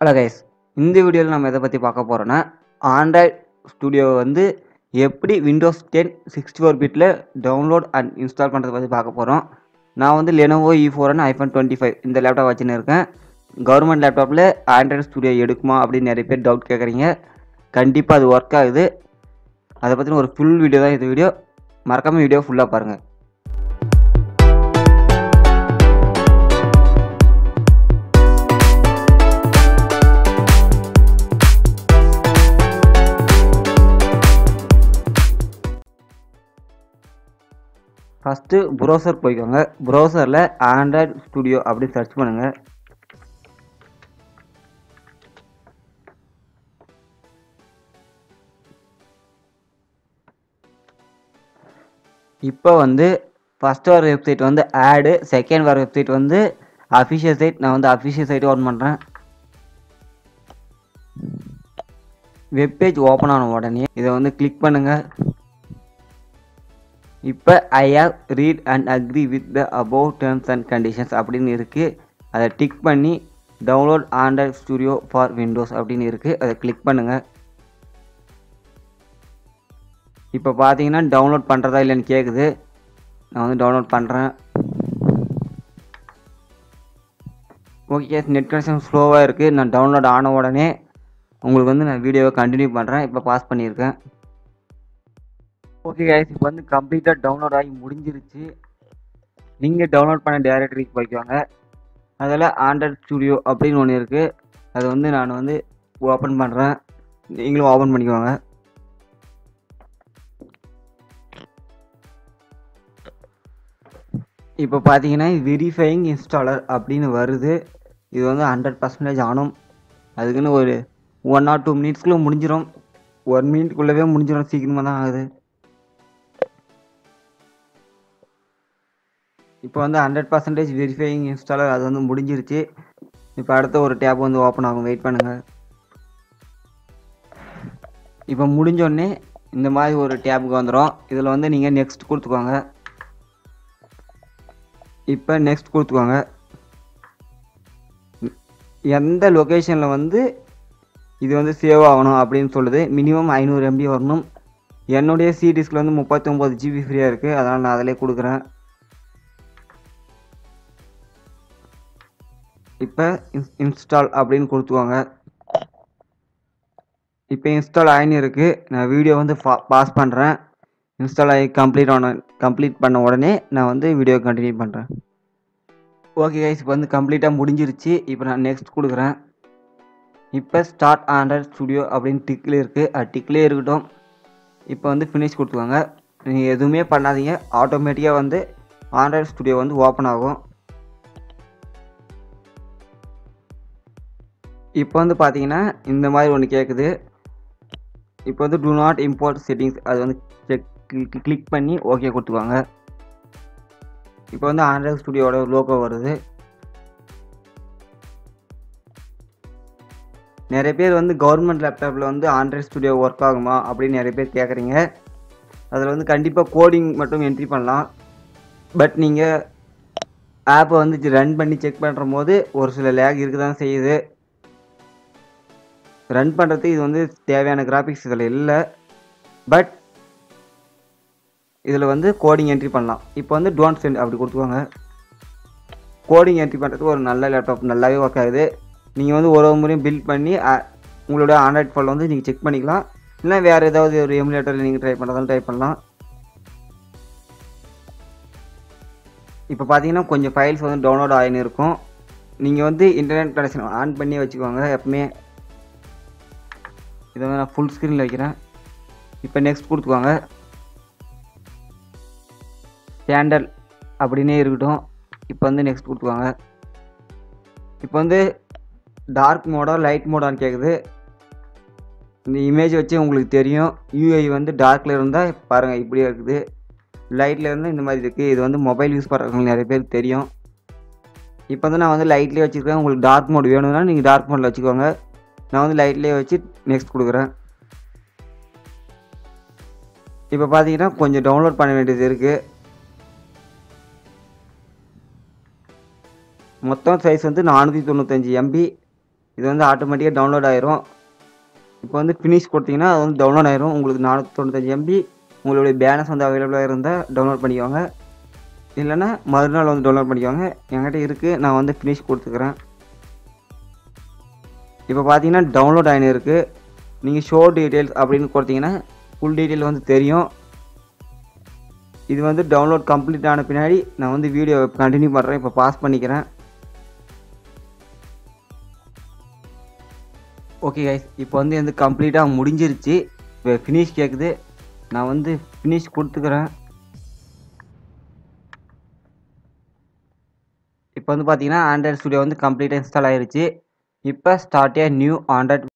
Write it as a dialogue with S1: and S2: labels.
S1: hello guys இந்த வீடியோவில் நம்ம எதை பற்றி பார்க்க போகிறோன்னா ஆண்ட்ராய்ட் ஸ்டுடியோ வந்து எப்படி விண்டோஸ் டென் சிக்ஸ்டி ஃபோர் பிட்டில் டவுன்லோட் அண்ட் இன்ஸ்டால் பண்ணுறதை பற்றி பார்க்க போகிறோம் நான் வந்து Lenovo E four iPhone twenty five இந்த லேப்டாப் வச்சுன்னு இருக்கேன் கவர்மெண்ட் லேப்டாப்பில் ஆண்ட்ராய்டு ஸ்டுடியோ எடுக்குமா அப்படின்னு நிறைய பேர் டவுட் கேட்குறீங்க கண்டிப்பாக அது ஒர்க் ஆகுது அதை பற்றின ஒரு ஃபுல் வீடியோ தான் இந்த வீடியோ மறக்காமல் வீடியோ ஃபுல்லாக பாருங்கள் ஃபஸ்ட்டு ப்ரௌசர் போய்க்கோங்க ப்ரௌசரில் ஆண்ட்ராய்டு ஸ்டுடியோ அப்படின்னு சர்ச் பண்ணுங்கள் இப்போ வந்து ஃபஸ்ட்டு வர வெப்சைட் வந்து ஆடு செகண்ட் வர வெப்சைட் வந்து அஃபிஷியல் சைட் நான் வந்து அஃபிஷியல் சைட் ஓப்பன் பண்ணுறேன் வெப்பேஜ் ஓப்பன் ஆன உடனே இதை வந்து கிளிக் பண்ணுங்கள் இப்போ I have read and agree with the above terms and conditions அப்படின்னு இருக்குது அதை டிக் பண்ணி download Android studio for Windows அப்படின்னு இருக்குது அதை கிளிக் பண்ணுங்கள் இப்போ பார்த்தீங்கன்னா டவுன்லோட் பண்ணுறதா இல்லைன்னு கேட்குது நான் வந்து டவுன்லோட் பண்ணுறேன் ஓகே நெட் கனெக்ஷன் ஸ்லோவாக இருக்குது நான் டவுன்லோட் ஆன உடனே உங்களுக்கு வந்து நான் வீடியோவை கண்டினியூ பண்ணுறேன் இப்போ பாஸ் பண்ணியிருக்கேன் ஓகே கைஸ் இப்போ வந்து கம்ப்ளீட்டாக டவுன்லோட் ஆகி முடிஞ்சிருச்சு நீங்கள் டவுன்லோட் பண்ண டேரக்டரிக்கு போய்க்குவாங்க அதில் ஆண்ட்ராய்ட் ஸ்டுடியோ அப்படின்னு ஒன்று இருக்குது அதை வந்து நான் வந்து ஓப்பன் பண்ணுறேன் நீங்களும் ஓப்பன் பண்ணிக்குவாங்க இப்போ பார்த்தீங்கன்னா வெரிஃபையிங் இன்ஸ்டாலர் அப்படின்னு வருது இது வந்து ஹண்ட்ரட் பர்சன்டேஜ் ஆனும் அதுக்குன்னு ஒரு ஒன் ஆர் டூ மினிட்ஸ்க்குள்ளே முடிஞ்சிடும் ஒன் மினிட்குள்ளவே முடிஞ்சிடும் சீக்கிரமாக தான் ஆகுது இப்போ வந்து ஹண்ட்ரட் பர்சன்டேஜ் வெரிஃபையிங் இன்ஸ்டாலர் அது வந்து முடிஞ்சிருச்சு இப்போ அடுத்த ஒரு டேப் வந்து ஓப்பன் ஆகும் வெயிட் பண்ணுங்கள் இப்போ முடிஞ்சோடனே இந்த மாதிரி ஒரு டேப்புக்கு வந்துடும் இதில் வந்து நீங்கள் நெக்ஸ்ட் கொடுத்துக்கோங்க இப்போ நெக்ஸ்ட் கொடுத்துக்கோங்க எந்த லொக்கேஷனில் வந்து இது வந்து சேவ் ஆகணும் அப்படின்னு சொல்லுது மினிமம் ஐநூறு எம்பி வரணும் என்னுடைய சி டிஸ்கில் வந்து முப்பத்தி ஒம்பது ஜிபி ஃப்ரீயாக இருக்குது அதனால் நான் அதிலே கொடுக்குறேன் இப்போ இன்ஸ்டால் அப்படின்னு கொடுத்துக்கோங்க இப்போ இன்ஸ்டால் ஆகினு இருக்குது நான் வீடியோ வந்து பாஸ் பண்ணுறேன் இன்ஸ்டால் ஆகி கம்ப்ளீட் ஆன கம்ப்ளீட் பண்ண உடனே நான் வந்து வீடியோ கண்டினியூ பண்ணுறேன் ஓகே கைஸ் இப்போ வந்து கம்ப்ளீட்டாக முடிஞ்சிருச்சு இப்போ நான் நெக்ஸ்ட் கொடுக்குறேன் இப்போ ஸ்டார்ட் ஆண்ட்ராய்ட் ஸ்டுடியோ அப்படின்னு டிக்கில் இருக்குது அது டிக்லேயே இருக்கட்டும் இப்போ வந்து ஃபினிஷ் கொடுத்துக்கோங்க நீங்கள் எதுவுமே பண்ணாதீங்க ஆட்டோமேட்டிக்காக வந்து ஆண்ட்ராய்ட் ஸ்டுடியோ வந்து ஓப்பன் ஆகும் இப்போ வந்து பார்த்தீங்கன்னா இந்த மாதிரி ஒன்று கேட்குது இப்போ வந்து டூ நாட் இம்போர்ட் செட்டிங்ஸ் அது வந்து செக் கிளிக் பண்ணி ஓகே கொடுத்துக்குவாங்க இப்போ வந்து ஆண்ட்ராய்ட் ஸ்டுடியோட லோகோ வருது நிறைய பேர் வந்து கவர்மெண்ட் லேப்டாப்பில் வந்து ஆண்ட்ராய்ட் ஸ்டுடியோ ஒர்க் ஆகுமா அப்படின்னு நிறைய பேர் கேட்குறீங்க அதில் வந்து கண்டிப்பாக கோடிங் மட்டும் என்ட்ரி பண்ணலாம் பட் நீங்கள் ஆப்பை வந்து ரன் பண்ணி செக் பண்ணுற போது ஒரு சில லேக் இருக்க தான் செய்யுது ரன் பண்ணுறதுக்கு இது வந்து தேவையான கிராஃபிக்ஸ் இதில் இல்லை பட் இதில் வந்து கோடிங் என்ட்ரி பண்ணலாம் இப்போ வந்து டோன்ட் சென்ட் அப்படி கொடுத்துக்கோங்க கோடிங் என்ட்ரி பண்ணுறதுக்கு ஒரு நல்ல லேப்டாப் நல்லாவே ஒர்க் ஆகுது நீங்கள் வந்து ஒரு ஒரு முறையும் பில்ட் பண்ணி உங்களோட ஆண்ட்ராய்ட் ஃபோனில் வந்து நீங்கள் செக் பண்ணிக்கலாம் இல்லை வேறு ஏதாவது ஒரு எமுலேட்டரில் நீங்கள் ட்ரை பண்ணுறதாலும் ட்ரை பண்ணலாம் இப்போ பார்த்தீங்கன்னா கொஞ்சம் ஃபைல்ஸ் வந்து டவுன்லோட் ஆகின்னு இருக்கும் நீங்கள் வந்து இன்டர்நெட் கனெக்ஷன் ஆன் பண்ணி வச்சுக்கோங்க எப்பவுமே இதை வந்து நான் ஃபுல் ஸ்க்ரீனில் வைக்கிறேன் இப்போ நெக்ஸ்ட் கொடுத்துக்கோங்க ஸ்டாண்டர்ட் அப்படின்னே இருக்கட்டும் இப்போ வந்து நெக்ஸ்ட் கொடுத்துக்கோங்க இப்போ வந்து டார்க் மோடா லைட் மோடான்னு கேட்குது இந்த இமேஜ் வச்சு உங்களுக்கு தெரியும் யூஐ வந்து டார்க்கில் இருந்தால் பாருங்கள் இப்படியே இருக்குது லைட்டில் இருந்தால் இந்த மாதிரி இருக்குது இது வந்து மொபைல் யூஸ் பண்ணுறவங்களுக்கு நிறைய பேருக்கு தெரியும் இப்போ வந்து நான் வந்து லைட்லேயே வச்சுருக்கேன் உங்களுக்கு டார்க் மோட் வேணும்னா நீங்கள் டார்க் மோடில் வச்சுக்கோங்க நான் வந்து லைட்லேயே வச்சு நெக்ஸ்ட் கொடுக்குறேன் இப்போ பார்த்தீங்கன்னா கொஞ்சம் டவுன்லோட் பண்ண வேண்டியது இருக்குது மொத்தம் சைஸ் வந்து நானூற்றி தொண்ணூத்தஞ்சு எம்பி இது வந்து ஆட்டோமேட்டிக்காக டவுன்லோட் ஆயிரும் இப்போ வந்து ஃபினிஷ் கொடுத்தீங்கன்னா அது வந்து டவுன்லோட் ஆயிரும் உங்களுக்கு நானூற்றி தொண்ணூத்தஞ்சு எம்பி உங்களுடைய பேலன்ஸ் வந்து அவைலபிளாக இருந்தால் டவுன்லோட் பண்ணிக்கோங்க இல்லைன்னா மறுநாள் வந்து டவுன்லோட் பண்ணிக்கோங்க என்கிட்ட இருக்குது நான் வந்து ஃபினிஷ் கொடுத்துக்கிறேன் இப்போ பார்த்தீங்கன்னா டவுன்லோட் ஆகினு இருக்குது நீங்கள் ஷோ டீட்டெயில்ஸ் அப்படின்னு கொடுத்தீங்கன்னா ஃபுல் டீட்டெயில் வந்து தெரியும் இது வந்து டவுன்லோட் கம்ப்ளீட் ஆன பின்னாடி நான் வந்து வீடியோ கண்டினியூ பண்ணுறேன் இப்போ பாஸ் பண்ணிக்கிறேன் ஓகே கைஸ் இப்போ வந்து வந்து கம்ப்ளீட்டாக முடிஞ்சிருச்சு இப்போ ஃபினிஷ் கேட்குது நான் வந்து ஃபினிஷ் கொடுத்துக்கிறேன் இப்போ வந்து பார்த்தீங்கன்னா ஆண்ட்ராய்ட் ஸ்டுடியோ வந்து கம்ப்ளீட்டாக இன்ஸ்டால் ஆயிருச்சு இப்போ ஸ்டார்ட் ஏ நியூ ஆண்ட்ராய்ட்